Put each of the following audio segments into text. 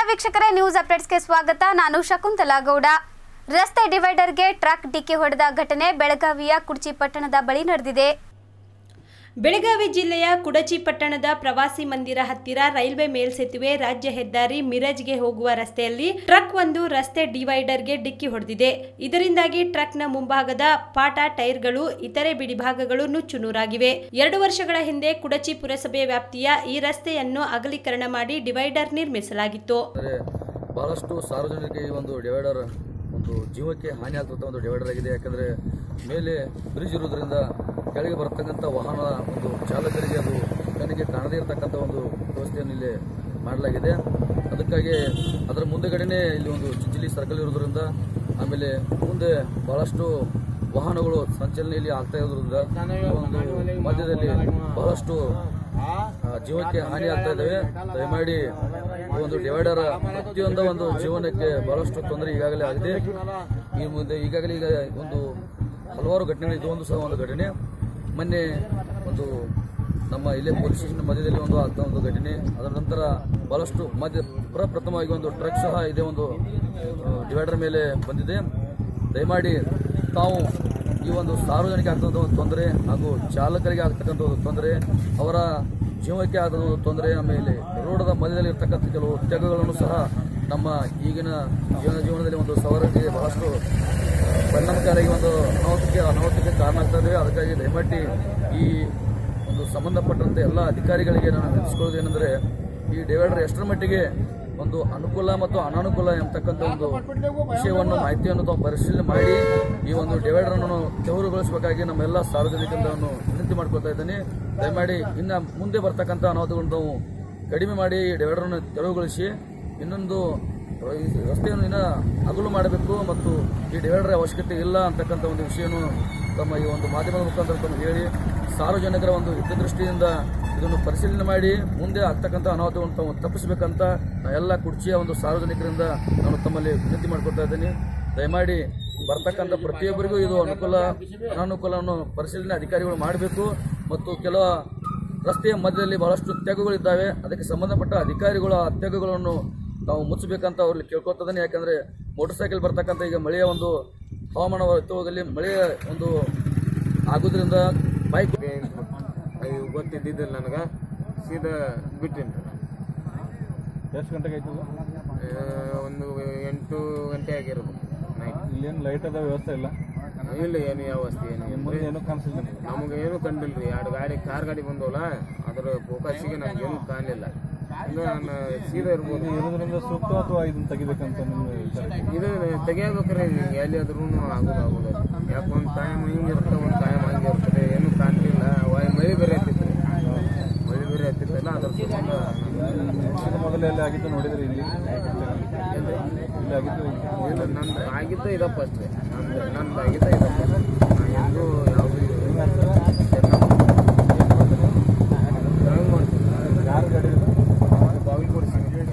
ವೀಕ್ಷಕರೇ ನ್ಯೂಸ್ ಅಪ್ಡೇಟ್ಸ್ಗೆ ಸ್ವಾಗತ ನಾನು ಶಕುಂತಲಾ ಗೌಡ ರಸ್ತೆ ಡಿವೈಡರ್ಗೆ ಟ್ರಕ್ ಡಿಕ್ಕಿ ಹೊಡೆದ ಘಟನೆ ಬೆಳಗಾವಿಯ ಕುಡ್ಚಿ ಪಟ್ಟಣದ ಬಳಿ ನಡೆದಿದೆ ಬೆಳಗಾವಿ ಜಿಲ್ಲೆಯ ಕುಡಚಿ ಪಟ್ಟಣದ ಪ್ರವಾಸಿ ಮಂದಿರ ಹತ್ತಿರ ರೈಲ್ವೆ ಮೇಲ್ಸೇತುವೆ ರಾಜ್ಯ ಹೆದ್ದಾರಿ ಮಿರಜ್ಗೆ ಹೋಗುವ ರಸ್ತೆಯಲ್ಲಿ ಟ್ರಕ್ ಒಂದು ರಸ್ತೆ ಡಿವೈಡರ್ಗೆ ಡಿಕ್ಕಿ ಹೊಡೆದಿದೆ ಇದರಿಂದಾಗಿ ಟ್ರಕ್ನ ಮುಂಭಾಗದ ಪಾಟ ಟೈರ್ಗಳು ಇತರೆ ಬಿಡಿಭಾಗಗಳು ನುಚ್ಚುನೂರಾಗಿವೆ ಎರಡು ವರ್ಷಗಳ ಹಿಂದೆ ಕುಡಚಿ ಪುರಸಭೆ ವ್ಯಾಪ್ತಿಯ ಈ ರಸ್ತೆಯನ್ನು ಅಗಲೀಕರಣ ಮಾಡಿ ಡಿವೈಡರ್ ನಿರ್ಮಿಸಲಾಗಿತ್ತು ಅಂದರೆ ಬಹಳಷ್ಟು ಸಾರ್ವಜನಿಕರಿಗೆ ಈ ಒಂದು ಡಿವೈಡರ್ ಒಂದು ಜೀವಕ್ಕೆ ಹಾನಿ ಆಗ್ತಂಥ ಒಂದು ಡಿವೈಡರ್ ಆಗಿದೆ ಯಾಕಂದರೆ ಮೇಲೆ ಬ್ರಿಡ್ಜ್ ಇರೋದ್ರಿಂದ ಕೆಳಗೆ ಬರತಕ್ಕಂಥ ವಾಹನ ಒಂದು ಚಾಲಕರಿಗೆ ಅದು ಕಣ್ಣಿಗೆ ಕಾಣದೇ ಇರತಕ್ಕಂಥ ಒಂದು ವ್ಯವಸ್ಥೆಯನ್ನು ಇಲ್ಲಿ ಮಾಡಲಾಗಿದೆ ಅದಕ್ಕಾಗಿ ಅದರ ಮುಂದೆಗಡೆನೇ ಇಲ್ಲಿ ಒಂದು ಚಿಂಚಲಿ ಸರ್ಕಲ್ ಇರೋದ್ರಿಂದ ಆಮೇಲೆ ಮುಂದೆ ಬಹಳಷ್ಟು ವಾಹನಗಳು ಸಂಚಲನೆ ಇಲ್ಲಿ ಆಗ್ತಾ ಇರೋದ್ರಿಂದ ಈ ಒಂದು ಮಧ್ಯದಲ್ಲಿ ಬಹಳಷ್ಟು ಆ, ಜೀವಕ್ಕೆ ಹಾನಿ ಆಗ್ತಾ ಇದ್ದಾವೆ ದಯಮಾಡಿ ಈ ಒಂದು ಡಿವೈಡರ್ ಪ್ರತಿಯೊಂದು ಒಂದು ಜೀವನಕ್ಕೆ ಬಹಳಷ್ಟು ತೊಂದರೆ ಈಗಾಗಲೇ ಆಗಿದೆ ಈ ಮುಂದೆ ಈಗಾಗಲೇ ಈಗ ಒಂದು ಹಲವಾರು ಘಟನೆಗಳು ಇದು ಒಂದು ಸಹ ಒಂದು ಘಟನೆ ಮೊನ್ನೆ ಒಂದು ನಮ್ಮ ಇಲ್ಲೇ ಪೊಲೀಸ್ ಸ್ಟೇಷನ್ ಮಧ್ಯದಲ್ಲಿ ಒಂದು ಆಗ್ತಾ ಒಂದು ಘಟನೆ ಅದರ ನಂತರ ಬಹಳಷ್ಟು ಮಧ್ಯ ಪ್ರಪ್ರಥಮವಾಗಿ ಒಂದು ಟ್ರಕ್ ಸಹ ಇದೇ ಒಂದು ಡಿವೈಡರ್ ಮೇಲೆ ಬಂದಿದೆ ದಯಮಾಡಿ ತಾವು ಈ ಒಂದು ಸಾರ್ವಜನಿಕ ಆಗ್ತಕ್ಕಂಥ ಒಂದು ತೊಂದರೆ ಹಾಗೂ ಚಾಲಕರಿಗೆ ಆಗ್ತಕ್ಕಂಥ ಒಂದು ತೊಂದರೆ ಅವರ ಜೀವಕ್ಕೆ ಆದ ಒಂದು ತೊಂದರೆ ಆಮೇಲೆ ರೋಡದ ಮಧ್ಯದಲ್ಲಿ ಇರ್ತಕ್ಕಂಥ ಕೆಲವು ತ್ಯಾಗಗಳನ್ನು ಸಹ ನಮ್ಮ ಈಗಿನ ಜೀವನ ಜೀವನದಲ್ಲಿ ಒಂದು ಸವಾರಿಗೆ ಬಹಳಷ್ಟು ಪರಿಣಾಮಕಾರಿಯಾಗಿ ಒಂದು ಅನಾಹುತಕ್ಕೆ ಅನಾಹುತಕ್ಕೆ ಕಾರಣ ಆಗ್ತಾ ಇದೆ ಅದಕ್ಕಾಗಿ ದಯಮಾಡಿ ಈ ಒಂದು ಸಂಬಂಧಪಟ್ಟಂತೆ ಎಲ್ಲ ಅಧಿಕಾರಿಗಳಿಗೆ ನಾನು ವಿನಿಸ್ಕೊಳ್ಳೋದು ಏನಂದರೆ ಈ ಡಿವೈಡರ್ ಎಷ್ಟರ ಮಟ್ಟಿಗೆ ಒಂದು ಅನುಕೂಲ ಮತ್ತು ಅನಾನುಕೂಲ ಎಂಬತಕ್ಕಂಥ ಒಂದು ವಿಷಯವನ್ನು ಮಾಹಿತಿಯನ್ನು ತಾವು ಪರಿಶೀಲನೆ ಮಾಡಿ ಈ ಒಂದು ಡಿವೈಡರ್ ಅನ್ನು ತೆರವುಗೊಳಿಸಬೇಕಾಗಿ ನಮ್ಮೆಲ್ಲ ಸಾರ್ವಜನಿಕರನ್ನು ವಿನಂತಿ ಮಾಡ್ಕೊಳ್ತಾ ಇದ್ದೇನೆ ದಯಮಾಡಿ ಇನ್ನು ಮುಂದೆ ಬರ್ತಕ್ಕಂಥ ಅನಾಹುತಗಳನ್ನು ತಾವು ಕಡಿಮೆ ಮಾಡಿ ಈ ಡಿವೈಡರ್ ಅನ್ನು ತೆರವುಗೊಳಿಸಿ ಇನ್ನೊಂದು ಈ ರಸ್ತೆಯನ್ನು ಇನ್ನ ಅಗಲು ಮಾಡಬೇಕು ಮತ್ತು ಈ ಡಿವೈಡರ್ ಅವಶ್ಯಕತೆ ಇಲ್ಲ ಅಂತಕ್ಕಂಥ ಒಂದು ವಿಷಯವನ್ನು ತಮ್ಮ ಈ ಒಂದು ಮಾಧ್ಯಮದ ಮುಖಾಂತರ ತಮಗೆ ಹೇಳಿ ಸಾರ್ವಜನಿಕರ ಒಂದು ಹಿತದೃಷ್ಟಿಯಿಂದ ಇದನ್ನು ಪರಿಶೀಲನೆ ಮಾಡಿ ಮುಂದೆ ಆಗ್ತಕ್ಕಂಥ ಅನಾಹುತವನ್ನು ತಾವು ತಪ್ಪಿಸಬೇಕಂತ ನಾ ಎಲ್ಲ ಕುರ್ಚಿಯ ಒಂದು ಸಾರ್ವಜನಿಕರಿಂದ ನಾನು ತಮ್ಮಲ್ಲಿ ವಿನಂತಿ ಮಾಡ್ಕೊಳ್ತಾ ಇದ್ದೀನಿ ದಯಮಾಡಿ ಬರ್ತಕ್ಕಂಥ ಪ್ರತಿಯೊಬ್ಬರಿಗೂ ಇದು ಅನುಕೂಲ ಅನಾನುಕೂಲವನ್ನು ಪರಿಶೀಲನೆ ಅಧಿಕಾರಿಗಳು ಮಾಡಬೇಕು ಮತ್ತು ಕೆಲವು ರಸ್ತೆಯ ಮಧ್ಯದಲ್ಲಿ ಬಹಳಷ್ಟು ತ್ಯಾಗಗಳಿದ್ದಾವೆ ಅದಕ್ಕೆ ಸಂಬಂಧಪಟ್ಟ ಅಧಿಕಾರಿಗಳು ಆ ತ್ಯಾಗಗಳನ್ನು ತಾವು ಮುಚ್ಚಬೇಕಂತ ಅವ್ರಲ್ಲಿ ಕೇಳ್ಕೊತದಾನೆ ಯಾಕಂದ್ರೆ ಮೋಟರ್ ಸೈಕಲ್ ಬರ್ತಕ್ಕಂಥ ಈಗ ಮಳೆಯ ಒಂದು ಹವಾಮಾನ ಹೋಗಲಿ ಮಳೆಯ ಒಂದು ಆಗೋದ್ರಿಂದ ಬೈಕ್ ಅದು ಗೊತ್ತಿದ್ದಿದ್ದಿಲ್ಲ ನನಗೆ ಸೀದಾ ಬಿಟ್ಟಿನಿ ಎಷ್ಟು ಗಂಟೆಗೆ ಆಯ್ತು ಇದು? ಒಂದು ಎಂಟು ಗಂಟೆ ಆಗಿರೋದು ನೈಟ್ ಇಲ್ಲೇನು ಲೈಟ್ ಅದ ವ್ಯವಸ್ಥೆ ಇಲ್ಲ ಇಲ್ಲ ಏನು ಯಾವ ವಸ್ತು ಏನು ಇನ್ನು ಮುಂದೆ ಏನೂ ಕಾಣಿಸಿಲ್ಲ ನಿಮ್ಗೆ. ನಮಗೆ ಏನು ಕಂಡಿಲ್ರಿ ಎರಡು ಗಾಡಿ ಕಾರ್ ಗಾಡಿ ಬಂದವಲ್ಲ ಅದರ ಫೋಕಸ್ಸಿಗೆ ನಮ್ಗೇನು ಕಾಣಲಿಲ್ಲ ಇದು ನಾನು ಸೀದಾ ಇರ್ಬೋದು ಇದು ಇರೋದ್ರಿಂದ ಸೂಕ್ತ ಅಥವಾ ಇದನ್ನ ತೆಗಿಬೇಕಂತ ನಿಮ್ಮ ವಿಚಾರ ಇದು ತೆಗಿಯಬೇಕ್ರಿ ಎಲ್ಲಿಯಾದ್ರೂ ಆಗೋದು ಆಗೋದು ಯಾಕೆ ಒಂದು ಟೈಮ್ ಹಿಂಗೆ ಇರುತ್ತೆ ಒಂದು ಟೈಮ್ ಹಂಗೆ ಇರ್ತದೆ ಏನು ಕಾಣಲಿಲ್ಲ ಮಳೆ ಬೇರೆ ಹತ್ತಿತ್ತು ಮಳೆ ಬೇರೆ ಹತ್ತಿತ್ತಲ್ಲ ಅದ್ರ ಸಂಬಂಧ ಇದು ಮೊದಲು ಎಲ್ಲಿ ಆಗಿದ್ದು ನೋಡಿದ್ರಿ ಇಲ್ಲಿ ಇಲ್ಲಿ ಆಗಿದ್ದು ಇಲ್ಲ ನಂದು ಆಗಿದ್ದ ಇದಪ್ಪ ಅಷ್ಟೇ ನಂದು ನಂದು ಆಗಿದ್ದ ಇದಪ್ಪ ನಾನು ಎಂದೂ ಯಾವುದು ಯಾರು ಗಾಡಿ ಇದು? ಬಾಗಲಕೋಟೆ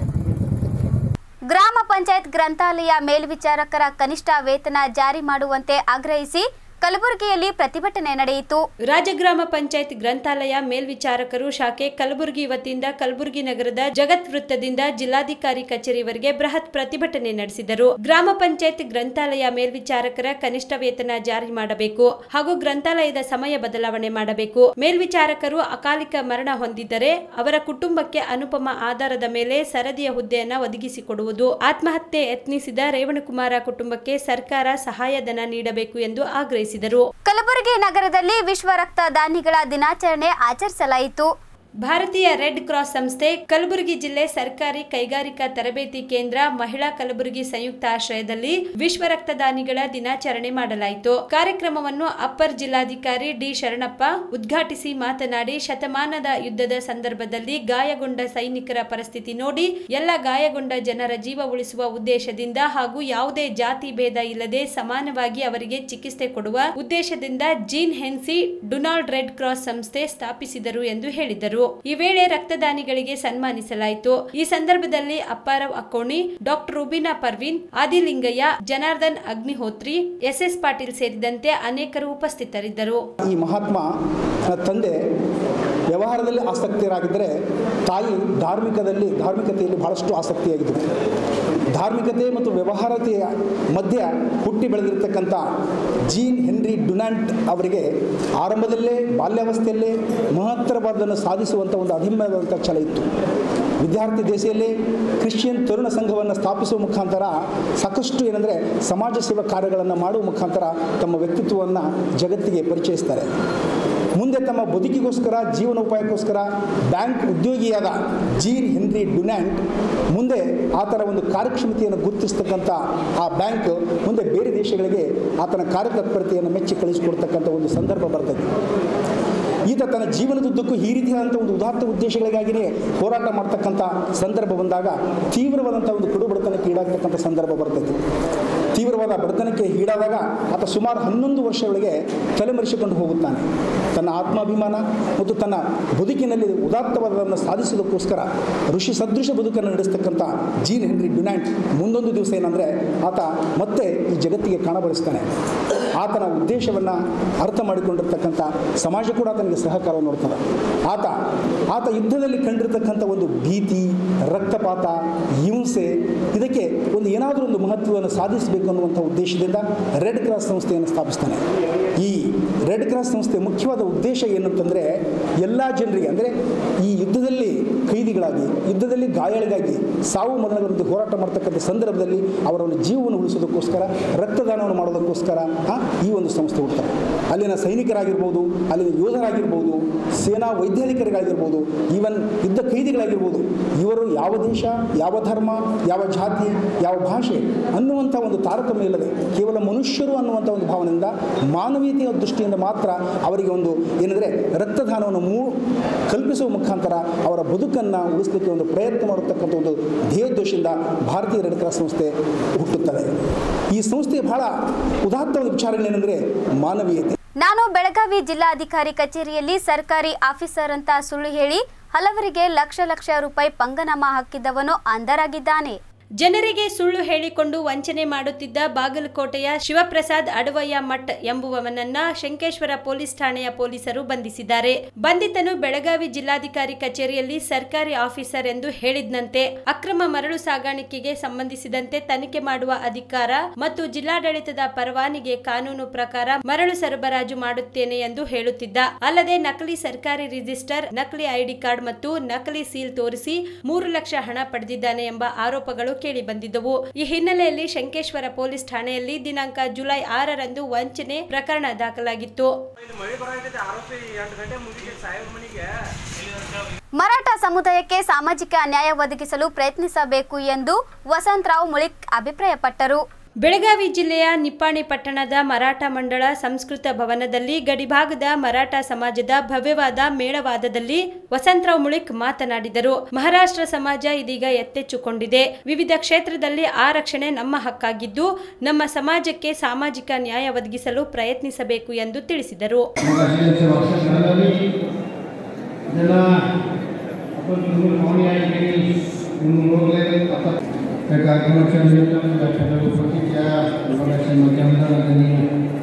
ಗ್ರಾಮ ಪಂಚಾಯತ್ ಗ್ರಂಥಾಲಯ ಮೇಲ್ವಿಚಾರಕರ ಕನಿಷ್ಠ ವೇತನ ಜಾರಿ ಮಾಡುವಂತೆ ಆಗ್ರಹಿಸಿ ಕಲಬುರಗಿಯಲ್ಲಿ ಪ್ರತಿಭಟನೆ ನಡೆಯಿತು ರಾಜ್ಯ ಗ್ರಾಮ ಪಂಚಾಯತ್ ಗ್ರಂಥಾಲಯ ಮೇಲ್ವಿಚಾರಕರು ಶಾಖೆ ಕಲಬುರಗಿ ವತಿಯಿಂದ ಕಲಬುರಗಿ ನಗರದ ಜಗತ್ ವೃತ್ತದಿಂದ ಜಿಲ್ಲಾಧಿಕಾರಿ ಕಚೇರಿವರೆಗೆ ಬೃಹತ್ ಪ್ರತಿಭಟನೆ ನಡೆಸಿದರು ಗ್ರಾಮ ಪಂಚಾಯತ್ ಗ್ರಂಥಾಲಯ ಮೇಲ್ವಿಚಾರಕರ ಕನಿಷ್ಠ ವೇತನ ಜಾರಿ ಮಾಡಬೇಕು ಹಾಗೂ ಗ್ರಂಥಾಲಯದ ಸಮಯ ಬದಲಾವಣೆ ಮಾಡಬೇಕು ಮೇಲ್ವಿಚಾರಕರು ಅಕಾಲಿಕ ಮರಣ ಹೊಂದಿದ್ದರೆ ಅವರ ಕುಟುಂಬಕ್ಕೆ ಅನುಪಮ ಆಧಾರದ ಮೇಲೆ ಸರದಿಯ ಹುದ್ದೆಯನ್ನ ಒದಗಿಸಿಕೊಡುವುದು ಆತ್ಮಹತ್ಯೆ ಯತ್ನಿಸಿದ ರೇವಣಕುಮಾರ ಕುಟುಂಬಕ್ಕೆ ಸರ್ಕಾರ ಸಹಾಯಧನ ನೀಡಬೇಕು ಎಂದು ಆಗ್ರಹಿಸಿದರು ಕಲಬುರಗಿ ನಗರದಲ್ಲಿ ವಿಶ್ವ ರಕ್ತದಾನಿಗಳ ದಿನಾಚರಣೆ ಆಚರಿಸಲಾಯಿತು ಭಾರತೀಯ ರೆಡ್ ಕ್ರಾಸ್ ಸಂಸ್ಥೆ ಕಲಬುರಗಿ ಜಿಲ್ಲೆ ಸರ್ಕಾರಿ ಕೈಗಾರಿಕಾ ತರಬೇತಿ ಕೇಂದ್ರ ಮಹಿಳಾ ಕಲಬುರಗಿ ಸಂಯುಕ್ತ ಆಶ್ರಯದಲ್ಲಿ ವಿಶ್ವ ರಕ್ತದಾನಿಗಳ ದಿನಾಚರಣೆ ಮಾಡಲಾಯಿತು ಕಾರ್ಯಕ್ರಮವನ್ನು ಅಪ್ಪರ್ ಜಿಲ್ಲಾಧಿಕಾರಿ ಡಿ ಶರಣಪ್ಪ ಉದ್ಘಾಟಿಸಿ ಮಾತನಾಡಿ ಶತಮಾನದ ಯುದ್ಧದ ಸಂದರ್ಭದಲ್ಲಿ ಗಾಯಗೊಂಡ ಸೈನಿಕರ ಪರಿಸ್ಥಿತಿ ನೋಡಿ ಎಲ್ಲ ಗಾಯಗೊಂಡ ಜನರ ಜೀವ ಉಳಿಸುವ ಉದ್ದೇಶದಿಂದ ಹಾಗೂ ಯಾವುದೇ ಜಾತಿ ಭೇದ ಇಲ್ಲದೆ ಸಮಾನವಾಗಿ ಅವರಿಗೆ ಚಿಕಿತ್ಸೆ ಕೊಡುವ ಉದ್ದೇಶದಿಂದ Jean Henri Dunant red cross ಸಂಸ್ಥೆ ಸ್ಥಾಪಿಸಿದರು ಎಂದು ಹೇಳಿದರು ಈ ವೇಳೆ ರಕ್ತದಾನಿಗಳಿಗೆ ಸನ್ಮಾನಿಸಲಾಯಿತು ಈ ಸಂದರ್ಭದಲ್ಲಿ ಅಪ್ಪಾರವ್ ಅಕ್ಕೋಣಿ ಡಾಕ್ಟರ್ ರುಬಿನಾ ಪರ್ವೀನ್ ಆದಿಲಿಂಗಯ್ಯ ಜನಾರ್ದನ್ ಅಗ್ನಿಹೋತ್ರಿ ಎಸ್ಎಸ್ ಪಾಟೀಲ್ ಸೇರಿದಂತೆ ಅನೇಕರು ಉಪಸ್ಥಿತರಿದ್ದರು ಈ ಮಹಾತ್ಮ ತಂದೆ ವ್ಯವಹಾರದಲ್ಲಿ ಆಸಕ್ತರಾಗಿದ್ದರೆ ತಾಯಿ ಧಾರ್ಮಿಕದಲ್ಲಿ ಧಾರ್ಮಿಕತೆಯಲ್ಲಿ ಬಹಳಷ್ಟು ಆಸಕ್ತಿಯಾಗಿದ್ದರು ಧಾರ್ಮಿಕತೆ ಮತ್ತು ವ್ಯವಹಾರತೆಯ ಮಧ್ಯೆ ಹುಟ್ಟಿ ಬೆಳೆದಿರ್ತಕ್ಕಂಥ ಜೀನ್ ಹೆನ್ರಿ ಡುನಾಂಟ್ ಅವರಿಗೆ ಆರಂಭದಲ್ಲೇ ಬಾಲ್ಯಾವಸ್ಥೆಯಲ್ಲೇ ಮಹತ್ತರವಾದನ್ನು ಸಾಧಿಸುವಂಥ ಒಂದು ಅದಮ್ಯವಾದಂಥ ಛಲ ಇತ್ತು ವಿದ್ಯಾರ್ಥಿ ದೇಶದಲ್ಲಿ ಕ್ರಿಶ್ಚಿಯನ್ ತರುಣ ಸಂಘವನ್ನು ಸ್ಥಾಪಿಸುವ ಮುಖಾಂತರ ಸಾಕಷ್ಟು ಏನಂದರೆ ಸಮಾಜ ಸೇವಾ ಕಾರ್ಯಗಳನ್ನು ಮಾಡುವ ಮುಖಾಂತರ ತಮ್ಮ ವ್ಯಕ್ತಿತ್ವವನ್ನು ಜಗತ್ತಿಗೆ ಪರಿಚಯಿಸ್ತಾರೆ ಮುಂದೆ ತಮ್ಮ ಬದುಕಿಗೋಸ್ಕರ ಜೀವನೋಪಾಯಕ್ಕೋಸ್ಕರ ಬ್ಯಾಂಕ್ ಉದ್ಯೋಗಿಯಾದ ಜೀನ್ ಹೆನ್ರಿ ಡುನ್ಯಾಂಟ್ ಮುಂದೆ ಆತನ ಒಂದು ಕಾರ್ಯಕ್ಷಮತೆಯನ್ನು ಗುರುತಿಸ್ತಕ್ಕಂಥ ಆ ಬ್ಯಾಂಕ್ ಮುಂದೆ ಬೇರೆ ದೇಶಗಳಿಗೆ ಆತನ ಕಾರ್ಯತತ್ಪರತೆಯನ್ನು ಮೆಚ್ಚಿ ಕಳಿಸಿಕೊಡ್ತಕ್ಕಂಥ ಒಂದು ಸಂದರ್ಭ ಬರ್ತದೆ ಈತ ತನ್ನ ಜೀವನದುದ್ದಕ್ಕೂ ಈ ರೀತಿಯಾದಂಥ ಒಂದು ಉದಾತ್ತ ಉದ್ದೇಶಗಳಿಗಾಗಿಯೇ ಹೋರಾಟ ಮಾಡ್ತಕ್ಕಂಥ ಸಂದರ್ಭ ಬಂದಾಗ ತೀವ್ರವಾದಂಥ ಒಂದು ಕಡು ಬಡತನಕ್ಕೆ ಈಡಾಗ್ತಕ್ಕಂಥ ಸಂದರ್ಭ ಬರ್ತೈತಿ ತೀವ್ರವಾದ ಬಡತನಕ್ಕೆ ಈಡಾದಾಗ ಆತ ಸುಮಾರು ಹನ್ನೊಂದು ವರ್ಷಗಳಿಗೆ ತಲೆಮರೆಸಿಕೊಂಡು ಹೋಗುತ್ತಾನೆ ತನ್ನ ಆತ್ಮಾಭಿಮಾನ ಮತ್ತು ತನ್ನ ಬದುಕಿನಲ್ಲಿ ಉದಾತ್ತವಾದವನ್ನು ಸಾಧಿಸೋದಕ್ಕೋಸ್ಕರ ಋಷಿ ಸದೃಶ ಬದುಕನ್ನು ನಡೆಸ್ತಕ್ಕಂಥ ಜೀನ್ ಹೆನ್ರಿ ಡುನ್ಯಾಂಟ್ ಮುಂದೊಂದು ದಿವಸ ಏನಂದರೆ ಆತ ಮತ್ತೆ ಈ ಜಗತ್ತಿಗೆ ಕಾಣಬರಿಸ್ತಾನೆ ಆತನ ಉದ್ದೇಶವನ್ನು ಅರ್ಥ ಮಾಡಿಕೊಂಡಿರ್ತಕ್ಕಂಥ ಸಮಾಜ ಕೂಡ ಆತನಿಗೆ ಸಹಕಾರ ನೋಡ್ತದೆ ಆತ ಆತ ಯುದ್ಧದಲ್ಲಿ ಕಂಡಿರ್ತಕ್ಕಂಥ ಒಂದು ಭೀತಿ ರಕ್ತಪಾತ ಹಿಂಸೆ ಇದಕ್ಕೆ ಒಂದು ಏನಾದರೂ ಒಂದು ಮಹತ್ವವನ್ನು ಸಾಧಿಸಬೇಕು ಅನ್ನುವಂಥ ಉದ್ದೇಶದಿಂದ ರೆಡ್ ಕ್ರಾಸ್ ಸಂಸ್ಥೆಯನ್ನು ಸ್ಥಾಪಿಸ್ತಾನೆ ಈ ರೆಡ್ ಕ್ರಾಸ್ ಸಂಸ್ಥೆ ಮುಖ್ಯವಾದ ಉದ್ದೇಶ ಏನಂತಂದರೆ ಎಲ್ಲ ಜನರಿಗೆ ಅಂದರೆ ಈ ಯುದ್ಧದಲ್ಲಿ ಕೈದಿಗಳಾಗಿ ಯುದ್ಧದಲ್ಲಿ ಗಾಯಾಳಿಗಾಗಿ ಸಾವು ಮರಣಗಳೊಂದಿಗೆ ಹೋರಾಟ ಮಾಡ್ತಕ್ಕಂಥ ಸಂದರ್ಭದಲ್ಲಿ ಅವರ ಒಂದು ಜೀವವನ್ನು ಉಳಿಸೋದಕ್ಕೋಸ್ಕರ ರಕ್ತದಾನವನ್ನು ಮಾಡೋದಕ್ಕೋಸ್ಕರ ಆ, ಈ ಒಂದು ಸಂಸ್ಥೆ ಹುಡ್ತಾರೆ ಅಲ್ಲಿನ ಸೈನಿಕರಾಗಿರ್ಬೋದು ಅಲ್ಲಿನ ಯೋಧರಾಗಿರ್ಬೋದು ಸೇನಾ ವೈದ್ಯಾಧಿಕಾರಿಗಳಾಗಿರ್ಬೋದು ಈವನ್ ಯುದ್ಧ ಕೈದಿಗಳಾಗಿರ್ಬೋದು ಇವರು ಯಾವ ದೇಶ ಯಾವ ಧರ್ಮ ಯಾವ ಜಾತಿ ಯಾವ ಭಾಷೆ ಅನ್ನುವಂಥ ಒಂದು ತಾರತಮ್ಯ ಇಲ್ಲದೆ ಕೇವಲ ಮನುಷ್ಯರು ಅನ್ನುವಂಥ ಒಂದು ಭಾವನೆಯಿಂದ ಮಾನವೀಯತೆಯ ದೃಷ್ಟಿಯಿಂದ ಮಾತ್ರ ಅವರಿಗೆ ಒಂದು ಏನಂದರೆ ರಕ್ತದಾನವನ್ನು ಮೂ ಕಲ್ಪಿಸುವ ಮುಖಾಂತರ ಅವರ ಬದುಕನ್ನು ಉಳಿಸಲಿಕ್ಕೆ ಒಂದು ಪ್ರಯತ್ನ ಮಾಡತಕ್ಕಂಥ ಒಂದು ಧ್ಯೇಯೋದ್ದೇಶದಿಂದ ಭಾರತೀಯ ರೆಡ್ ಕ್ರಾಸ್ ಸಂಸ್ಥೆ ಹುಟ್ಟುತ್ತದೆ ಈ ಸಂಸ್ಥೆಯ ಬಹಳ ಉದಾತ್ತವಾದ ವಿಚಾರಗಳೇನೆಂದರೆ ಮಾನವೀಯತೆ ನಾನು ಬೆಳಗಾವಿ ಜಿಲ್ಲಾಧಿಕಾರಿ ಕಚೇರಿಯಲ್ಲಿ ಸರ್ಕಾರಿ ಆಫೀಸರ್ ಅಂತ ಸುಳ್ಳು ಹೇಳಿ ಹಲವರಿಗೆ ಲಕ್ಷ ಲಕ್ಷ ರೂಪಾಯಿ ಪಂಗನಾಮ ಹಾಕಿದ್ದವನು ಅಂಧರಾಗಿದ್ದಾನೆ ಜನರಿಗೆ ಸುಳ್ಳು ಹೇಳಿಕೊಂಡು ವಂಚನೆ ಮಾಡುತ್ತಿದ್ದ ಬಾಗಲಕೋಟೆಯ ಶಿವಪ್ರಸಾದ್ ಅಡವಯ್ಯ ಮಠ್ ಎಂಬುವವನನ್ನ ಶಂಕೇಶ್ವರ ಪೊಲೀಸ್ ಠಾಣೆಯ ಪೊಲೀಸರು ಬಂಧಿಸಿದ್ದಾರೆ ಬಂಧಿತನು ಬೆಳಗಾವಿ ಜಿಲ್ಲಾಧಿಕಾರಿ ಕಚೇರಿಯಲ್ಲಿ ಸರ್ಕಾರಿ ಆಫೀಸರ್ ಎಂದು ಹೇಳಿದ್ನಂತೆ ಅಕ್ರಮ ಮರಳು ಸಾಗಾಣಿಕೆಗೆ ಸಂಬಂಧಿಸಿದಂತೆ ತನಿಖೆ ಮಾಡುವ ಅಧಿಕಾರ ಮತ್ತು ಜಿಲ್ಲಾಡಳಿತದ ಪರವಾನಿಗೆ ಕಾನೂನು ಪ್ರಕಾರ ಮರಳು ಸರಬರಾಜು ಮಾಡುತ್ತೇನೆ ಎಂದು ಹೇಳುತ್ತಿದ್ದ ಅಲ್ಲದೆ ನಕಲಿ ಸರ್ಕಾರಿ ರಿಜಿಸ್ಟರ್ ನಕಲಿ ಐಡಿ ಕಾರ್ಡ್ ಮತ್ತು ನಕಲಿ ಸೀಲ್ ತೋರಿಸಿ ಮೂರು ಲಕ್ಷ ಹಣ ಪಡೆದಿದ್ದಾನೆ ಎಂಬ ಆರೋಪಗಳು ಕೇಳಿ ಬಂದಿದ್ದವು ಈ ಹಿನ್ನೆಲೆಯಲ್ಲಿ ಶಂಕೇಶ್ವರ ಪೊಲೀಸ್ ಠಾಣೆಯಲ್ಲಿ ದಿನಾಂಕ ಜುಲೈ ಆರರಂದು ವಂಚನೆ ಪ್ರಕರಣ ದಾಖಲಾಗಿತ್ತು ಮರಾಠ ಸಮುದಾಯಕ್ಕೆ ಸಾಮಾಜಿಕ ನ್ಯಾಯ ಒದಗಿಸಲು ಪ್ರಯತ್ನಿಸಬೇಕು ಎಂದು ವಸಂತರಾವ್ ಮುಳಿಕ್ ಅಭಿಪ್ರಾಯಪಟ್ಟರು ಬೆಳಗಾವಿ ಜಿಲ್ಲೆಯ ನಿಪ್ಪಾಣಿ ಪಟ್ಟಣದ ಮರಾಠ ಮಂಡಳ ಸಂಸ್ಕೃತ ಭವನದಲ್ಲಿ ಗಡಿಭಾಗದ ಮರಾಠ ಸಮಾಜದ ಭವ್ಯವಾದ ಮೇಳವಾದದಲ್ಲಿ ವಸಂತರಾವ್ ಮುಳಿಕ್ ಮಾತನಾಡಿದರು ಮಹಾರಾಷ್ಟ್ರ ಸಮಾಜ ಇದೀಗ ಎತ್ತೆಚ್ಚುಕೊಂಡಿದೆ ವಿವಿಧ ಕ್ಷೇತ್ರದಲ್ಲಿ ಆರಕ್ಷಣೆ ನಮ್ಮ ಹಕ್ಕಾಗಿದ್ದು ನಮ್ಮ ಸಮಾಜಕ್ಕೆ ಸಾಮಾಜಿಕ ನ್ಯಾಯ ಒದಗಿಸಲು ಪ್ರಯತ್ನಿಸಬೇಕು ಎಂದು ತಿಳಿಸಿದರು मगाशी वर्ष झालं ज्याला आपण तुम्ही पाहुणे आहे गेली म्हणून ओळखले आता त्या कार्यक्रमाच्या निमित्तानं व्याख्यान उपस्थितीच्या मगाशी माध्यमांना त्यांनी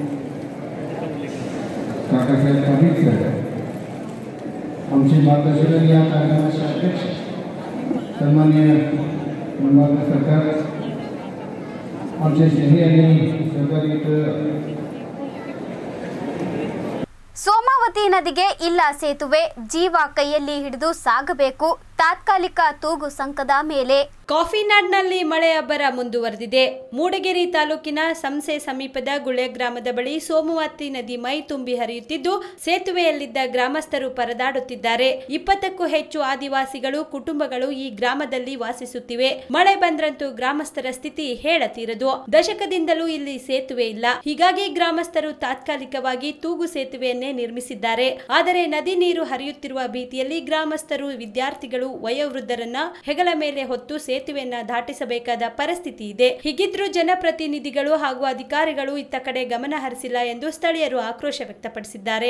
काकासाहेब पाटील सर आमचे मार्गदर्शन या कार्यक्रमाचे अध्यक्ष सन्मान्य मनमार्ग सरकार आमचे शहरी आणि सहकारी इतर ಸೋಮಾವತಿ ನದಿಗೆ ಇಲ್ಲ ಸೇತುವೆ ಜೀವ ಕೈಯಲ್ಲಿ ಹಿಡಿದು ಸಾಗಬೇಕು ತಾತ್ಕಾಲಿಕ ತೂಗು ಸಂಕದ ಮೇಲೆ ಕಾಫಿನಾಡ್ನಲ್ಲಿ ಮಳೆ ಅಬ್ಬರ ಮುಂದುವರೆದಿದೆ ಮೂಡಗೆರೆ ತಾಲೂಕಿನ ಸಂಸೆ ಸಮೀಪದ ಗುಳೆ ಗ್ರಾಮದ ಬಳಿ ಸೋಮವಾತಿ ನದಿ ಮೈ ತುಂಬಿ ಹರಿಯುತ್ತಿದ್ದು ಸೇತುವೆಯಲ್ಲಿದ್ದ ಗ್ರಾಮಸ್ಥರು ಪರದಾಡುತ್ತಿದ್ದಾರೆ ಇಪ್ಪತ್ತಕ್ಕೂ ಹೆಚ್ಚು ಆದಿವಾಸಿಗಳು ಕುಟುಂಬಗಳು ಈ ಗ್ರಾಮದಲ್ಲಿ ವಾಸಿಸುತ್ತಿವೆ ಮಳೆ ಬಂದ್ರಂತೂ ಗ್ರಾಮಸ್ಥರ ಸ್ಥಿತಿ ಹೇಳತೀರದು ದಶಕದಿಂದಲೂ ಇಲ್ಲಿ ಸೇತುವೆ ಇಲ್ಲ ಹೀಗಾಗಿ ಗ್ರಾಮಸ್ಥರು ತಾತ್ಕಾಲಿಕವಾಗಿ ತೂಗು ಸೇತುವೆಯನ್ನೇ ನಿರ್ಮಿಸಿದ್ದಾರೆ ಆದರೆ ನದಿ ನೀರು ಹರಿಯುತ್ತಿರುವ ಭೀತಿಯಲ್ಲಿ ಗ್ರಾಮಸ್ಥರು ವಿದ್ಯಾರ್ಥಿಗಳು ವಯೋವೃದ್ಧರನ್ನ ಹೆಗಲ ಮೇಲೆ ಹೊತ್ತು ಸೇತುವೆಯನ್ನ ದಾಟಿಸಬೇಕಾದ ಪರಿಸ್ಥಿತಿ ಇದೆ ಹೀಗಿದ್ರೂ ಜನಪ್ರತಿನಿಧಿಗಳು ಹಾಗೂ ಅಧಿಕಾರಿಗಳು ಇತ್ತ ಕಡೆ ಗಮನ ಹರಿಸಿಲ್ಲ ಎಂದು ಸ್ಥಳೀಯರು ಆಕ್ರೋಶ ವ್ಯಕ್ತಪಡಿಸಿದ್ದಾರೆ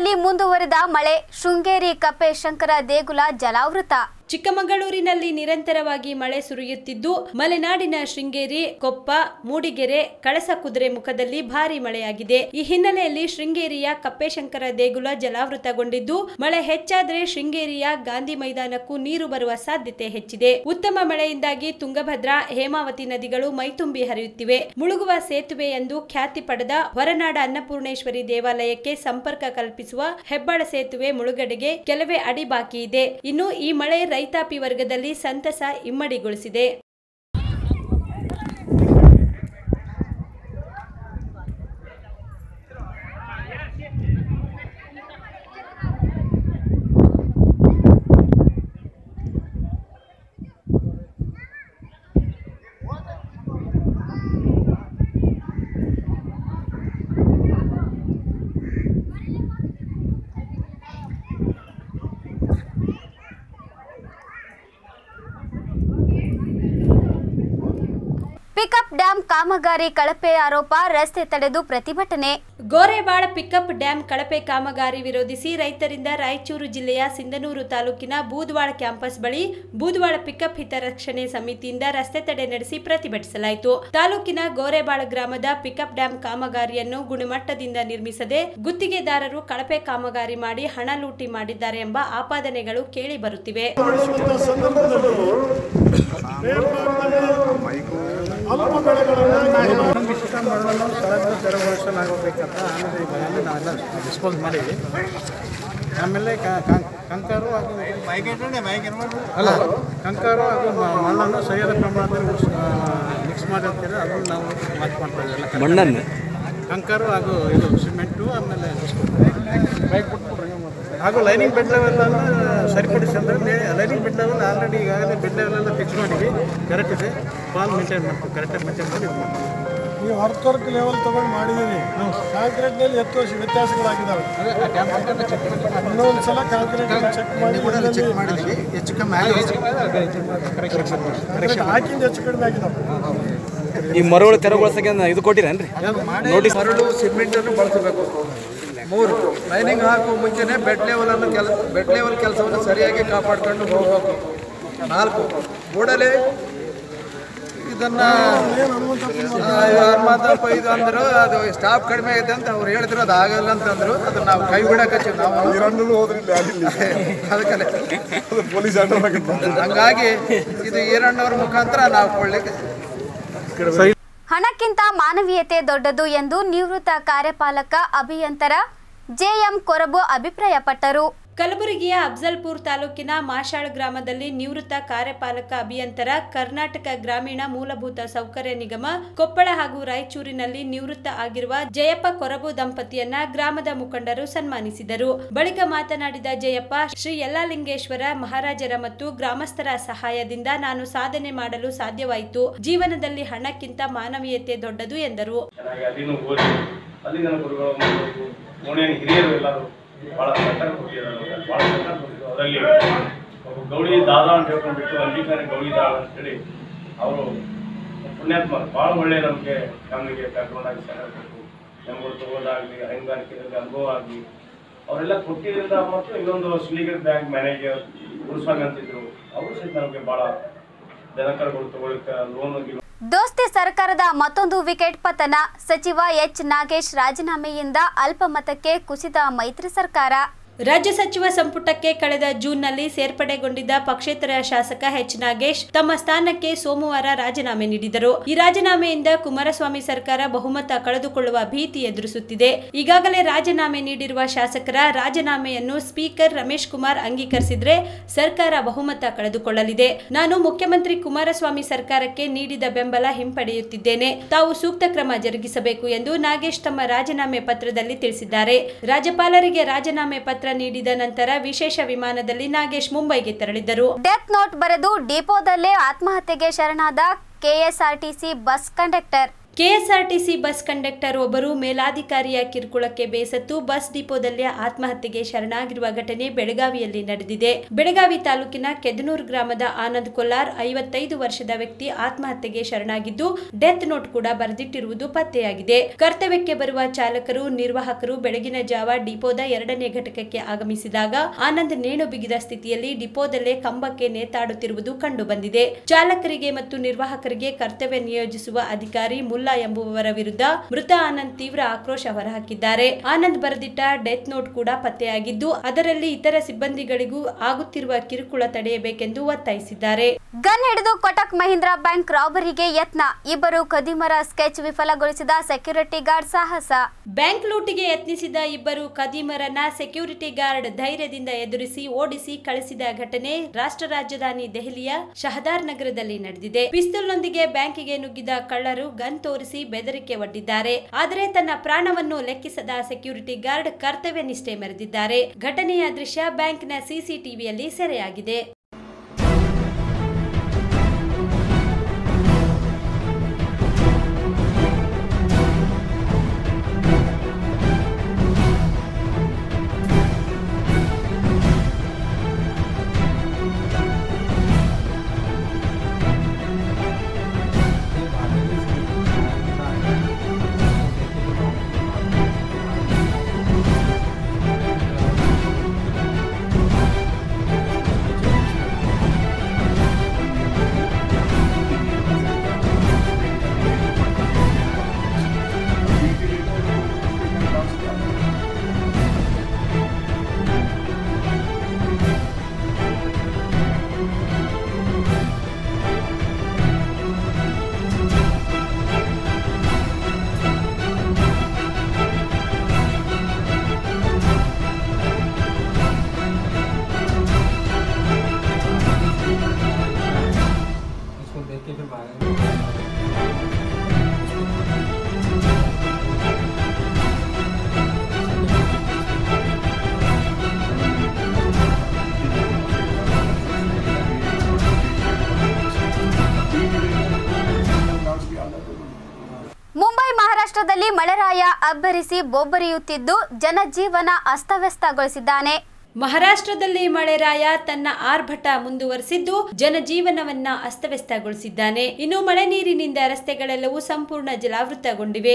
ಜಿಲ್ಲೆಯಲ್ಲಿ ಮುಂದುವರೆದ ಮಳೆ ಶೃಂಗೇರಿ ಕಪ್ಪೆ ಶಂಕರ ದೇಗುಲ ಜಲಾವೃತ ಚಿಕ್ಕಮಗಳೂರಿನಲ್ಲಿ ನಿರಂತರವಾಗಿ ಮಳೆ ಸುರಿಯುತ್ತಿದ್ದು ಮಲೆನಾಡಿನ ಶೃಂಗೇರಿ ಕೊಪ್ಪ ಮೂಡಿಗೆರೆ ಕಳಸ ಕುದುರೆ ಮುಖದಲ್ಲಿ ಭಾರಿ ಮಳೆಯಾಗಿದೆ ಈ ಹಿನ್ನೆಲೆಯಲ್ಲಿ ಶೃಂಗೇರಿಯ ಕಪ್ಪೇಶಂಕರ ದೇಗುಲ ಜಲಾವೃತಗೊಂಡಿದ್ದು ಮಳೆ ಹೆಚ್ಚಾದ್ರೆ ಶೃಂಗೇರಿಯ ಗಾಂಧಿ ಮೈದಾನಕ್ಕೂ ನೀರು ಬರುವ ಸಾಧ್ಯತೆ ಹೆಚ್ಚಿದೆ ಉತ್ತಮ ಮಳೆಯಿಂದಾಗಿ ತುಂಗಭದ್ರಾ ಹೇಮಾವತಿ ನದಿಗಳು ಮೈತುಂಬಿ ಹರಿಯುತ್ತಿವೆ ಮುಳುಗುವ ಸೇತುವೆ ಎಂದು ಖ್ಯಾತಿ ಪಡೆದ ಹೊರನಾಡ ಅನ್ನಪೂರ್ಣೇಶ್ವರಿ ದೇವಾಲಯಕ್ಕೆ ಸಂಪರ್ಕ ಕಲ್ಪಿಸುವ ಹೆಬ್ಬಾಳ ಸೇತುವೆ ಮುಳುಗಡೆಗೆ ಕೆಲವೇ ಅಡಿ ಬಾಕಿ ಇದೆ ಇನ್ನು ಈ ಮಳೆ ರೈತಾಪಿ ವರ್ಗದಲ್ಲಿ ಸಂತಸ ಇಮ್ಮಡಿಗೊಳಿಸಿದೆ ಪಿಕಪ್ ಡ್ಯಾಂ ಕಾಮಗಾರಿ ಕಳಪೆ ಆರೋಪ ರಸ್ತೆ ತಡೆದು ಪ್ರತಿಭಟನೆ ಗೋರೆಬಾಳ ಪಿಕಪ್ ಡ್ಯಾಂ ಕಳಪೆ ಕಾಮಗಾರಿ ವಿರೋಧಿಸಿ ರೈತರಿಂದ ರಾಯಚೂರು ಜಿಲ್ಲೆಯ ಸಿಂಧನೂರು ತಾಲೂಕಿನ ಬೂದ್ವಾಳ ಕ್ಯಾಂಪಸ್ ಬಳಿ ಬೂದ್ವಾಳ ಪಿಕಪ್ ಹಿತರಕ್ಷಣೆ ಸಮಿತಿಯಿಂದ ರಸ್ತೆ ತಡೆ ನಡೆಸಿ ಪ್ರತಿಭಟಿಸಲಾಯಿತು ತಾಲೂಕಿನ ಗೋರೆಬಾಳ ಗ್ರಾಮದ ಪಿಕಪ್ ಡ್ಯಾಂ ಕಾಮಗಾರಿಯನ್ನು ಗುಣಮಟ್ಟದಿಂದ ನಿರ್ಮಿಸದೆ ಗುತ್ತಿಗೆದಾರರು ಕಳಪೆ ಕಾಮಗಾರಿ ಮಾಡಿ ಹಣ ಲೂಟಿ ಮಾಡಿದ್ದಾರೆ ಎಂಬ ಆಪಾದನೆಗಳು ಕೇಳಿ ಬರುತ್ತಿವೆ ನಡೆಸುವಂಥ ಸಂದರ್ಭದಲ್ಲಿ ಅಲ್ಪ ಬೆಳೆಗಳನ್ನು ಸ್ಥಳಗಳು ತೆರವುಗೊಳಿಸಲಾಗಬೇಕಂತ ಆಮೇಲೆ ಈಗಾಗಲೇ ನಾವೆಲ್ಲ ಡಿಸ್ಪೋಸ್ ಮಾಡಿದ್ವಿ ಆಮೇಲೆ ಕ- ಕ- ಕಂಕರು ಹಾಗೂ ಅಲ್ಲ ಕಂಕರು ಹಾಗೂ ಮ- ಮಣ್ಣನ್ನು ಸರಿಯಾದ ಪ್ರಮಾಣದಲ್ಲಿ ಮಿಕ್ಸ್ ಮಾಡಿರ್ತೀರ ಅದನ್ನು ನಾವು ವಾಚ್ ಮಾಡ್ತಾ ಇದ್ದೀವಿ ಮಣ್ಣನ್ನು ಕಂಕರು ಹಾಗೂ ಇದು ಸಿಮೆಂಟು ಆಮೇಲೆ ಹಾಗೂ ಲೈನಿಂಗ್ ಬೆಡ್ ಲೆವೆಲ್ ಅನ್ನು ಸರಿಪಡಿಸಿ ಅಂದರೆ ಲೈನಿಂಗ್ ಬೆಡ್ ಲೆವೆಲ್ ಆಲ್ರೆಡಿ ಈಗಾಗಲೇ ಬೆಡ್ ಲೆವೆಲ್ ಎಲ್ಲ ಫಿಕ್ಸ್ ಮಾಡಿದ್ವಿ ಕರೆಕ್ಟ್ ಇದೆ ಪಾಲ್ ಮೇಂಟೈನ್ ಮಾಡ್ತೀವಿ ಕರೆಕ್ಟಾಗಿ ಮೇಂಟೈನ್ ಮಾಡಿ ಇದು ಮಾಡ್ತೀವಿ ನೀವು ವರ್ಕ್ ವರ್ಕ್ ಲೆವೆಲ್ ತಗೊಂಡು ಮಾಡಿದ್ದೀರಿ ಕಾಂಕ್ರೀಟ್ನಲ್ಲಿ ಎತ್ತು ವರ್ಷ ವ್ಯತ್ಯಾಸಗಳಾಗಿದ್ದಾವೆ ಇನ್ನೊಂದು ಸಲ ಕಾಂಕ್ರೀಟ್ ಚೆಕ್ ಮಾಡಿ ಚೆಕ್ ಮಾಡಿದ್ವಿ ಹೆಚ್ಚು ಕಮ್ಮಿ ಕಾಂಕ್ರೀಟ್ ಹಾಕಿಂದ ಹೆಚ್ಚು ಕಡಿಮೆ ಆಗಿದ್ದಾವೆ ಈ ಮರಗಳು ತೆರವುಗೊಳಿಸಕ್ಕೆ ಇದು ಕೊಟ್ಟಿರೇನ್ರಿ ನೋಟಿಸ್ ಮರಳು ಸಿಮೆಂಟನ್ನು ಬಳಸಬೇಕು ಮೂರು ಲೈನಿಂಗ್ ಹಾಕುವ ಮುಂಚೆನೆ ಬೆಡ್ ಲೆವೆಲ್ ಅನ್ನು ಕೆಲ ಬೆಡ್ ಲೆವೆಲ್ ಕೆಲಸವನ್ನು ಸರಿಯಾಗಿ ಕಾಪಾಡ್ಕೊಂಡು ಹೋಗಬೇಕು ನಾಲ್ಕು ಕೂಡಲೇ ಇದನ್ನ ಆ, ಹನುಮಂತಪ್ಪ ಇದು ಅಂದ್ರು ಅದು ಸ್ಟಾಫ್ ಕಡಿಮೆ ಐತೆ ಅಂತ ಅವ್ರು ಹೇಳಿದ್ರು ಅದು ಆಗಲ್ಲ ಅಂತಂದ್ರು ಅದನ್ನ ನಾವು ಕೈ ಬಿಡಕ್ಕೆ ನಾವು ಅದಕ್ಕೆ ಪೊಲೀಸ್ ಹಂಗಾಗಿ ಇದು ಈರಣ್ಣವ್ರ ಮುಖಾಂತರ ನಾವು ಕೊಳ್ಳಿಕ್ಕೆ ಹಣಕ್ಕಿಂತ ಮಾನವೀಯತೆ ದೊಡ್ಡದು ಎಂದು ನಿವೃತ್ತ ಕಾರ್ಯಪಾಲಕ ಅಭಿಯಂತರ ಜೆಎಂ ಕೊರಬು ಅಭಿಪ್ರಾಯಪಟ್ಟರು ಕಲಬುರಗಿಯ ಅಫ್ಜಲ್ಪುರ್ ತಾಲೂಕಿನ ಮಾಶಾಳ್ ಗ್ರಾಮದಲ್ಲಿ ನಿವೃತ್ತ ಕಾರ್ಯಪಾಲಕ ಅಭಿಯಂತರ ಕರ್ನಾಟಕ ಗ್ರಾಮೀಣ ಮೂಲಭೂತ ಸೌಕರ್ಯ ನಿಗಮ ಕೊಪ್ಪಳ ಹಾಗೂ ರಾಯಚೂರಿನಲ್ಲಿ ನಿವೃತ್ತ ಆಗಿರುವ ಜಯಪ್ಪ ಕೊರಬು ದಂಪತಿಯನ್ನ ಗ್ರಾಮದ ಮುಖಂಡರು ಸನ್ಮಾನಿಸಿದರು ಬಳಿಕ ಮಾತನಾಡಿದ ಜಯಪ್ಪ ಶ್ರೀ ಯಲ್ಲಾಲಿಂಗೇಶ್ವರ ಮಹಾರಾಜರ ಮತ್ತು ಗ್ರಾಮಸ್ಥರ ಸಹಾಯದಿಂದ ನಾನು ಸಾಧನೆ ಮಾಡಲು ಸಾಧ್ಯವಾಯಿತು ಜೀವನದಲ್ಲಿ ಹಣಕ್ಕಿಂತ ಮಾನವೀಯತೆ ದೊಡ್ಡದು ಎಂದರು ಚೆನ್ನಾಗಿ ಅಲ್ಲಿನೂ ಓದಿ ಅಲ್ಲಿ ನನ್ನ ಗುರುಗಳು ಮತ್ತು ಓಣಿಯನ್ ಹಿರಿಯರು ಎಲ್ಲರೂ ಭಾಳ ಸಹಕಾರ ಕೊಟ್ಟಿದ್ದಾರೆ ನಮ್ಗೆ. ಭಾಳ ಸಹಕಾರ ಕೊಟ್ಟಿದ್ರು ಅದರಲ್ಲಿ ಒಬ್ಬ ಗೌಳಿ ದಾದಾ ಅಂತ ಹೇಳ್ಕೊಂಡ್ಬಿಟ್ಟು ಅಂಬಿಕಾರಿ ಗೌಳಿ ದಾದ ಅಂತೇಳಿ ಅವರು ಪುಣ್ಯಾತ್ಮ ಭಾಳ ಒಳ್ಳೆ ನಮಗೆ ನಮಗೆ ಬ್ಯಾಕ್ಗ್ರೌಂಡ್ ಆಗಿ ಸಹಾಯ ಕೊಟ್ಟು ನಮ್ಗಳು ತಗೋದಾಗಲಿ ಹೈನುಗಾರಿಕೆಯಲ್ಲಿ ಅನುಭವ ಆಗಲಿ ಅವರೆಲ್ಲ ಕೊಟ್ಟಿದ್ದರಿಂದ ಮತ್ತು ಇನ್ನೊಂದು ಸಿಂಡಿಕೇಟ್ ಬ್ಯಾಂಕ್ ಮ್ಯಾನೇಜರ್ ಗುರುಸ್ವಾಮಿ ಅಂತಿದ್ರು ಅವರು ಸಹಿತ ನಮಗೆ ಭಾಳ ದನಕರಗಳು ತಗೊಳ್ಳಿಕ್ಕೆ ಲೋನ್ ದೋಸ್ತಿ ಸರ್ಕಾರದ ಮತ್ತೊಂದು ವಿಕೆಟ್ ಪತನ ಸಚಿವ ಎಚ್ ನಾಗೇಶ್ ರಾಜೀನಾಮೆಯಿಂದ ಅಲ್ಪಮತಕ್ಕೆ ಕುಸಿದ ಮೈತ್ರಿ ಸರ್ಕಾರ ರಾಜ್ಯ ಸಚಿವ ಸಂಪುಟಕ್ಕೆ ಕಳೆದ ಜೂನ್ನಲ್ಲಿ ಸೇರ್ಪಡೆಗೊಂಡಿದ್ದ ಪಕ್ಷೇತರ ಶಾಸಕ ಎಚ್ ನಾಗೇಶ್ ತಮ್ಮ ಸ್ಥಾನಕ್ಕೆ ಸೋಮವಾರ ರಾಜೀನಾಮೆ ನೀಡಿದರು ಈ ರಾಜೀನಾಮೆಯಿಂದ ಕುಮಾರಸ್ವಾಮಿ ಸರ್ಕಾರ ಬಹುಮತ ಕಳೆದುಕೊಳ್ಳುವ ಭೀತಿ ಎದುರಿಸುತ್ತಿದೆ ಈಗಾಗಲೇ ರಾಜೀನಾಮೆ ನೀಡಿರುವ ಶಾಸಕರ ರಾಜೀನಾಮೆಯನ್ನು ಸ್ಪೀಕರ್ ರಮೇಶ್ ಕುಮಾರ್ ಅಂಗೀಕರಿಸಿದ್ರೆ ಸರ್ಕಾರ ಬಹುಮತ ಕಳೆದುಕೊಳ್ಳಲಿದೆ ನಾನು ಮುಖ್ಯಮಂತ್ರಿ ಕುಮಾರಸ್ವಾಮಿ ಸರ್ಕಾರಕ್ಕೆ ನೀಡಿದ ಬೆಂಬಲ ಹಿಂಪಡೆಯುತ್ತಿದ್ದೇನೆ ತಾವು ಸೂಕ್ತ ಕ್ರಮ ಜರುಗಿಸಬೇಕು ಎಂದು ನಾಗೇಶ್ ತಮ್ಮ ರಾಜೀನಾಮೆ ಪತ್ರದಲ್ಲಿ ತಿಳಿಸಿದ್ದಾರೆ ರಾಜ್ಯಪಾಲರಿಗೆ ರಾಜೀನಾಮೆ ಪತ್ರ ನೀಡಿದ ನಂತರ ವಿಶೇಷ ವಿಮಾನದಲ್ಲಿ ನಾಗೇಶ್ ಮುಂಬೈಗೆ ತೆರಳಿದ್ದರು ಡೆತ್ ನೋಟ್ ಬರೆದು ಡಿಪೋದಲ್ಲೇ ಆತ್ಮಹತ್ಯೆಗೆ ಶರಣಾದ K S R T C bus conductor K S R T C bus conductor ಒಬ್ಬರು ಮೇಲಾಧಿಕಾರಿಯ ಕಿರುಕುಳಕ್ಕೆ ಬೇಸತ್ತು ಬಸ್ ಡಿಪೋದಲ್ಲಿ ಆತ್ಮಹತ್ಯೆಗೆ ಶರಣಾಗಿರುವ ಘಟನೆ ಬೆಳಗಾವಿಯಲ್ಲಿ ನಡೆದಿದೆ ಬೆಳಗಾವಿ ತಾಲೂಕಿನ ಕೆದನೂರು ಗ್ರಾಮದ ಆನಂದ್ ಕೊಲ್ಲಾರ್ ಐವತ್ತೈದು ವರ್ಷದ ವ್ಯಕ್ತಿ ಆತ್ಮಹತ್ಯೆಗೆ ಶರಣಾಗಿದ್ದು ಡೆತ್ ನೋಟ್ ಕೂಡ ಬರೆದಿಟ್ಟಿರುವುದು ಪತ್ತೆಯಾಗಿದೆ ಕರ್ತವ್ಯಕ್ಕೆ ಬರುವ ಚಾಲಕರು ನಿರ್ವಾಹಕರು ಬೆಳಗಿನ ಜಾವ ಡಿಪೋದ ಎರಡನೇ ಘಟಕಕ್ಕೆ ಆಗಮಿಸಿದಾಗ ಆನಂದ್ ನೇಣು ಬಿಗಿದ ಸ್ಥಿತಿಯಲ್ಲಿ ಡಿಪೋದಲ್ಲೇ ಕಂಬಕ್ಕೆ ನೇತಾಡುತ್ತಿರುವುದು ಕಂಡು ಬಂದಿದೆ ಚಾಲಕರಿಗೆ ಮತ್ತು ನಿರ್ವಾಹಕರಿಗೆ ಕರ್ತವ್ಯ ನಿಯೋಜಿಸುವ ಅಧಿಕಾರಿ ಮುಲ್ಲಾ ಎಂಬುವವರ ವಿರುದ್ಧ ಮೃತ ಆನಂದ್ ತೀವ್ರ ಆಕ್ರೋಶ ಹೊರಹಾಕಿದ್ದಾರೆ ಆನಂದ್ ಬರೆದಿಟ್ಟ ಡೆತ್ ನೋಟ್ ಕೂಡ ಪತ್ತೆಯಾಗಿದ್ದು ಅದರಲ್ಲಿ ಇತರ ಸಿಬ್ಬಂದಿಗಳಿಗೂ ಆಗುತ್ತಿರುವ ಕಿರುಕುಳ ತಡೆಯಬೇಕೆಂದು ಒತ್ತಾಯಿಸಿದ್ದಾರೆ ಗನ್ ಹಿಡಿದು ಕೊಟಕ್ ಮಹೀಂದ್ರಾ ಬ್ಯಾಂಕ್ ರಾಬರಿಗೆ ಯತ್ನ ಇಬ್ಬರು ಖದೀಮರ ಸ್ಕೆಚ್ ವಿಫಲಗೊಳಿಸಿದ ಸೆಕ್ಯೂರಿಟಿ ಗಾರ್ಡ್ ಸಾಹಸ ಬ್ಯಾಂಕ್ ಲೂಟಿಗೆ ಯತ್ನಿಸಿದ ಇಬ್ಬರು ಖದೀಮರನ್ನ ಸೆಕ್ಯೂರಿಟಿ ಗಾರ್ಡ್ ಧೈರ್ಯದಿಂದ ಎದುರಿಸಿ ಓಡಿಸಿ ಕಳಿಸಿದ ಘಟನೆ ರಾಷ್ಟ್ರ ರಾಜಧಾನಿ ದೆಹಲಿಯ ಶಹದಾರ್ ನಗರದಲ್ಲಿ ನಡೆದಿದೆ ಪಿಸ್ತೂಲ್ನೊಂದಿಗೆ ಬ್ಯಾಂಕಿಗೆ ನುಗ್ಗಿದ ಕಳ್ಳರು ಗನ್ ತೋರಿಸಿ ಬೆದರಿಕೆ ಒಡ್ಡಿದ್ದಾರೆ ಆದರೆ ತನ್ನ ಪ್ರಾಣವನ್ನು ಲೆಕ್ಕಿಸದ ಸೆಕ್ಯೂರಿಟಿ ಗಾರ್ಡ್ ಕರ್ತವ್ಯ ನಿಷ್ಠೆ ಮೆರೆದಿದ್ದಾರೆ ಘಟನೆಯ ದೃಶ್ಯ ಬ್ಯಾಂಕ್ನ ಸಿಸಿಟಿವಿಯಲ್ಲಿ ಸೆರೆಯಾಗಿದೆ ಮುಂಬೈ ಮಹಾರಾಷ್ಟ್ರದಲ್ಲಿ ಮಳೆರಾಯ ಅಬ್ಬರಿಸಿ ಬೊಬ್ಬರಿಯುತ್ತಿದ್ದು ಜನಜೀವನ ಅಸ್ತವ್ಯಸ್ತಗೊಳಿಸಿದ್ದಾನೆ ಮಹಾರಾಷ್ಟ್ರದಲ್ಲಿ ಮಳೆರಾಯ ತನ್ನ ಆರ್ಭಟ ಮುಂದುವರೆಸಿದ್ದು ಜನಜೀವನವನ್ನ ಅಸ್ತವ್ಯಸ್ತಗೊಳಿಸಿದ್ದಾನೆ ಇನ್ನು ಮಳೆ ನೀರಿನಿಂದ ರಸ್ತೆಗಳೆಲ್ಲವೂ ಸಂಪೂರ್ಣ ಜಲಾವೃತಗೊಂಡಿವೆ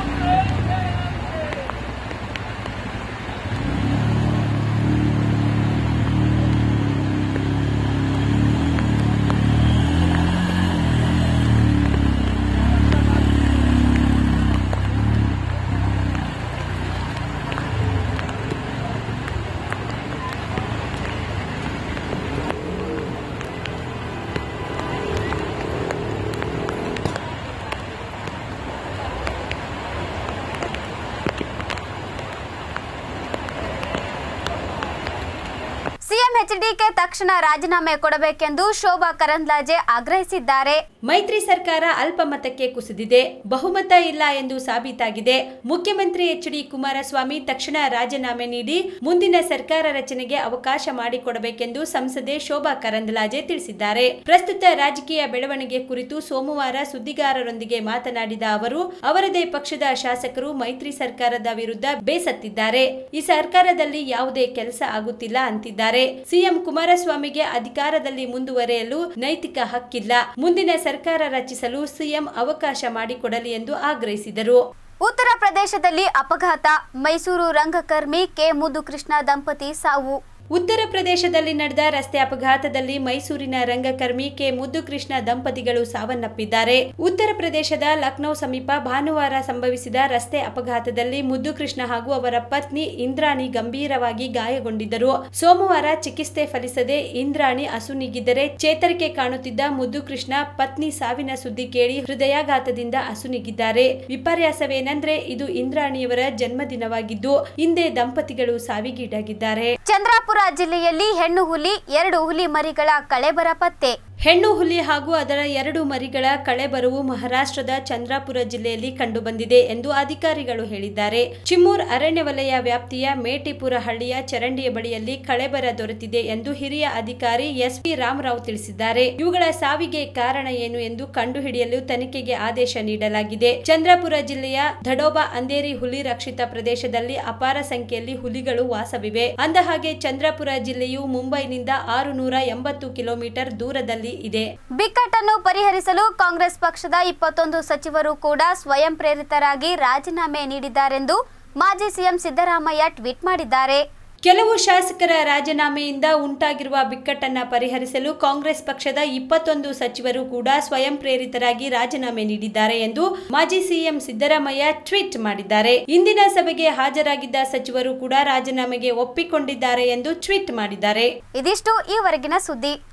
ಸಿಎಂ ಎಚ್ಡಿಕೆ ತಕ್ಷಣ ರಾಜೀನಾಮೆ ಕೊಡಬೇಕೆಂದು ಶೋಭಾ ಕರಂದ್ಲಾಜೆ ಆಗ್ರಹಿಸಿದ್ದಾರೆ ಮೈತ್ರಿ ಸರ್ಕಾರ ಅಲ್ಪಮತಕ್ಕೆ ಕುಸಿದಿದೆ ಬಹುಮತ ಇಲ್ಲ ಎಂದು ಸಾಬೀತಾಗಿದೆ ಮುಖ್ಯಮಂತ್ರಿ ಎಚ್ ಡಿ ಕುಮಾರಸ್ವಾಮಿ ತಕ್ಷಣ ರಾಜೀನಾಮೆ ನೀಡಿ ಮುಂದಿನ ಸರ್ಕಾರ ರಚನೆಗೆ ಅವಕಾಶ ಮಾಡಿಕೊಡಬೇಕೆಂದು ಸಂಸದೆ ಶೋಭಾ ಕರಂದ್ಲಾಜೆ ತಿಳಿಸಿದ್ದಾರೆ ಪ್ರಸ್ತುತ ರಾಜಕೀಯ ಬೆಳವಣಿಗೆ ಕುರಿತು ಸೋಮವಾರ ಸುದ್ದಿಗಾರರೊಂದಿಗೆ ಮಾತನಾಡಿದ ಅವರು ಅವರದೇ ಪಕ್ಷದ ಶಾಸಕರು ಮೈತ್ರಿ ಸರ್ಕಾರದ ವಿರುದ್ಧ ಬೇಸತ್ತಿದ್ದಾರೆ ಈ ಸರ್ಕಾರದಲ್ಲಿ ಯಾವುದೇ ಕೆಲಸ ಆಗುತ್ತಿಲ್ಲ ಅಂತಿದ್ದಾರೆ ಸಿಎಂ ಕುಮಾರಸ್ವಾಮಿಗೆ ಅಧಿಕಾರದಲ್ಲಿ ಮುಂದುವರೆಯಲು ನೈತಿಕ ಹಕ್ಕಿಲ್ಲ ಮುಂದಿನ ಸರ್ಕಾರ ರಚಿಸಲು ಸಿಎಂ ಅವಕಾಶ ಮಾಡಿಕೊಡಲಿ ಎಂದು ಆಗ್ರಹಿಸಿದರು ಉತ್ತರ ಪ್ರದೇಶದಲ್ಲಿ ಅಪಘಾತ ಮೈಸೂರು ರಂಗಕರ್ಮಿ ಕೆ ಮುದುಕೃಷ್ಣ ದಂಪತಿ ಸಾವು ಉತ್ತರ ಪ್ರದೇಶದಲ್ಲಿ ನಡೆದ ರಸ್ತೆ ಅಪಘಾತದಲ್ಲಿ ಮೈಸೂರಿನ ರಂಗಕರ್ಮಿ ಕೆ ಮುದ್ದುಕೃಷ್ಣ ದಂಪತಿಗಳು ಸಾವನ್ನಪ್ಪಿದ್ದಾರೆ ಉತ್ತರ ಪ್ರದೇಶದ ಲಕ್ನೋ ಸಮೀಪ ಭಾನುವಾರ ಸಂಭವಿಸಿದ ರಸ್ತೆ ಅಪಘಾತದಲ್ಲಿ ಮುದ್ದುಕೃಷ್ಣ ಹಾಗೂ ಅವರ ಪತ್ನಿ ಇಂದ್ರಾಣಿ ಗಂಭೀರವಾಗಿ ಗಾಯಗೊಂಡಿದ್ದರು ಸೋಮವಾರ ಚಿಕಿತ್ಸೆ ಫಲಿಸದೆ ಇಂದ್ರಾಣಿ ಅಸುನೀಗಿದ್ದರೆ ಚೇತರಿಕೆ ಕಾಣುತ್ತಿದ್ದ ಮುದ್ದುಕೃಷ್ಣ ಪತ್ನಿ ಸಾವಿನ ಸುದ್ದಿ ಕೇಳಿ ಹೃದಯಾಘಾತದಿಂದ ಅಸುನೀಗಿದ್ದಾರೆ ವಿಪರ್ಯಾಸವೇನೆಂದ್ರೆ ಇದು ಇಂದ್ರಾಣಿಯವರ ಜನ್ಮದಿನವಾಗಿದ್ದು ಹಿಂದೆ ದಂಪತಿಗಳು ಸಾವಿಗೀಡಾಗಿದ್ದಾರೆ ಚಂದ್ರಾಪುರ ಜಿಲ್ಲೆಯಲ್ಲಿ ಹೆಣ್ಣು ಹುಲಿ ಎರಡು ಹುಲಿ ಮರಿಗಳ ಕಳೆಬರ ಪತ್ತೆ ಹೆಣ್ಣು ಹುಲಿ ಹಾಗೂ ಅದರ ಎರಡು ಮರಿಗಳ ಕಳೆಬರವು ಮಹಾರಾಷ್ಟ್ರದ ಚಂದ್ರಾಪುರ ಜಿಲ್ಲೆಯಲ್ಲಿ ಕಂಡುಬಂದಿದೆ ಎಂದು ಅಧಿಕಾರಿಗಳು ಹೇಳಿದ್ದಾರೆ ಚಿಮ್ಮೂರ್ ಅರಣ್ಯ ವಲಯ ವ್ಯಾಪ್ತಿಯ ಮೇಟಿಪುರ ಹಳ್ಳಿಯ ಚರಂಡಿಯ ಬಳಿಯಲ್ಲಿ ಕಳೆಬರ ದೊರೆತಿದೆ ಎಂದು ಹಿರಿಯ ಅಧಿಕಾರಿ ಎಸ್ ಪಿ ರಾಮರಾವ್ ತಿಳಿಸಿದ್ದಾರೆ ಇವುಗಳ ಸಾವಿಗೆ ಕಾರಣ ಏನು ಎಂದು ಕಂಡುಹಿಡಿಯಲು ತನಿಖೆಗೆ ಆದೇಶ ನೀಡಲಾಗಿದೆ ಚಂದ್ರಾಪುರ ಜಿಲ್ಲೆಯ ಧಡೋಬಾ ಅಂದೇರಿ ಹುಲಿ ರಕ್ಷಿತ ಪ್ರದೇಶದಲ್ಲಿ ಅಪಾರ ಸಂಖ್ಯೆಯಲ್ಲಿ ಹುಲಿಗಳು ವಾಸವಿವೆ ಅಂದಹಾಗೆ ಚಂದ್ರಾಪುರ ಜಿಲ್ಲೆಯು ಮುಂಬೈನಿಂದ ಆರು ನೂರ ಎಂಬತ್ತು ಕಿಲೋಮೀಟರ್ ದೂರದಲ್ಲಿ ಇದೆ ಬಿಕ್ಕಟ್ಟನ್ನು ಪರಿಹರಿಸಲು ಕಾಂಗ್ರೆಸ್ ಪಕ್ಷದ ಇಪ್ಪತ್ತೊಂದು ಸಚಿವರು ಕೂಡ ಸ್ವಯಂ ಪ್ರೇರಿತರಾಗಿ ರಾಜೀನಾಮೆ ನೀಡಿದ್ದಾರೆಂದು ಮಾಜಿ ಸಿಎಂ ಸಿದ್ದರಾಮಯ್ಯ ಟ್ವೀಟ್ ಮಾಡಿದ್ದಾರೆ ಕೆಲವು ಶಾಸಕರ ರಾಜೀನಾಮೆಯಿಂದ ಉಂಟಾಗಿರುವ ಬಿಕ್ಕಟ್ಟನ್ನ ಪರಿಹರಿಸಲು ಕಾಂಗ್ರೆಸ್ ಪಕ್ಷದ ಇಪ್ಪತ್ತೊಂದು ಸಚಿವರು ಕೂಡ ಸ್ವಯಂ ಪ್ರೇರಿತರಾಗಿ ರಾಜೀನಾಮೆ ನೀಡಿದ್ದಾರೆ ಎಂದು ಮಾಜಿ ಸಿಎಂ ಸಿದ್ದರಾಮಯ್ಯ ಟ್ವೀಟ್ ಮಾಡಿದ್ದಾರೆ ಇಂದಿನ ಸಭೆಗೆ ಹಾಜರಾಗಿದ್ದ ಸಚಿವರು ಕೂಡ ರಾಜೀನಾಮೆಗೆ ಒಪ್ಪಿಕೊಂಡಿದ್ದಾರೆ ಎಂದು ಟ್ವೀಟ್ ಮಾಡಿದ್ದಾರೆ ಇದಿಷ್ಟು ಈವರೆಗಿನ ಸುದ್ದಿ